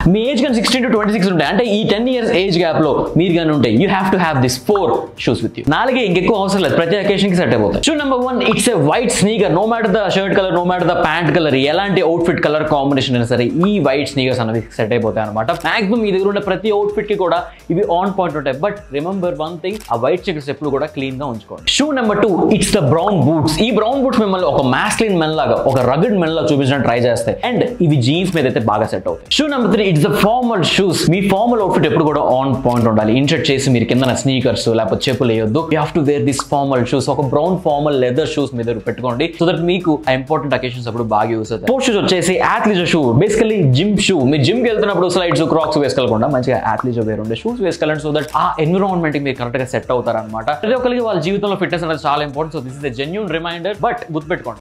మీ age కానీ sixteen to twenty six ఉంటాయి అంటే ఈ టెన్ ఇయర్స్ ఏజ్ గ్యాప్ లో మీరు కానీ ఉంటే you have to have this four shoes with you నాలుగే ఇంకెక్కువ అవసరం లేదు ప్రతి అకేషన్ కి సెట్ అయిపోతాయి shoe number one it's a white sneaker no matter the shirt colour no matter the pant colour ఎలాంటి అవుట్ఫిట్ కలర్ కాంబినేషన్ అయినా సరే ఈ వైట్ స్నీకర్స్ అనేవి సెట్ అయిపోతాయి అనమాట మాక్సిమం మీ దగ్గర ఉన్న ప్రతి అవుట్ఫిట్ కి కూడా ఇవి ఆన్ పాయింట్ ఉంటాయి బట్ రిమెంబర్ వన్ థింగ్ ఆ వైట్ స్నీకర్స్ ఎప్పుడు కూడా క్లీన్ గా ఉంచుకోండి shoe number two it's the brown boots ఈ బ్రౌన్ బూట్స్ మిమ్మల్ని ఒక మాస్లిన్ మెన్ లాగా ఒక రగడ్ మెన్ లాగా చూపించడానికి ట్రై చేస్తాయి అండ్ ఇవి జీన్స్ మీద అయితే బాగా సెట్ అవుతాయి shoe number three it's the formal shoes మీ ఫార్మల్ అవుట్ఫిట్ ఎప్పుడు కూడా ఆన్ పాయింట్ ఉండాలి ఇన్షర్ట్ చేసి మీరు కింద స్నీకర్స్ లేకపోతే చెప్పులు వేయొద్దు you have to wear this formal shoes ఒక బ్రౌన్ ఫార్మల్ లెదర్ షూస్ మీద పెట్టుకోండి సో దట్ మీకు ఇంపార్టెంట్ అకేషన్స్ అప్పుడు బాగా యూస్ అవుతాయి స్పోర్ట్స్ షూస్ వచ్చేసి athleisure shoe basically gym shoe మీరు జిమ్ కి వెళ్తున్నప్పుడు స్లైడ్స్ క్రాక్స్ వేసుకోకుండా మంచిగా అథ్లీజర్ వేర్ ఉండే షూస్ వేసుకోవాలండి సో దట్ ఆ ఎన్విరాన్మెంట్ మీరు కరెక్ట్ గా సెట్ అవుతారన్నమాట ప్రతి ఒక్కరికి వాళ్ళ జీవితంలో ఫిట్నెస్ అనేది చాలా important so this is the genuine reminder but గుర్తుపెట్టుకోండి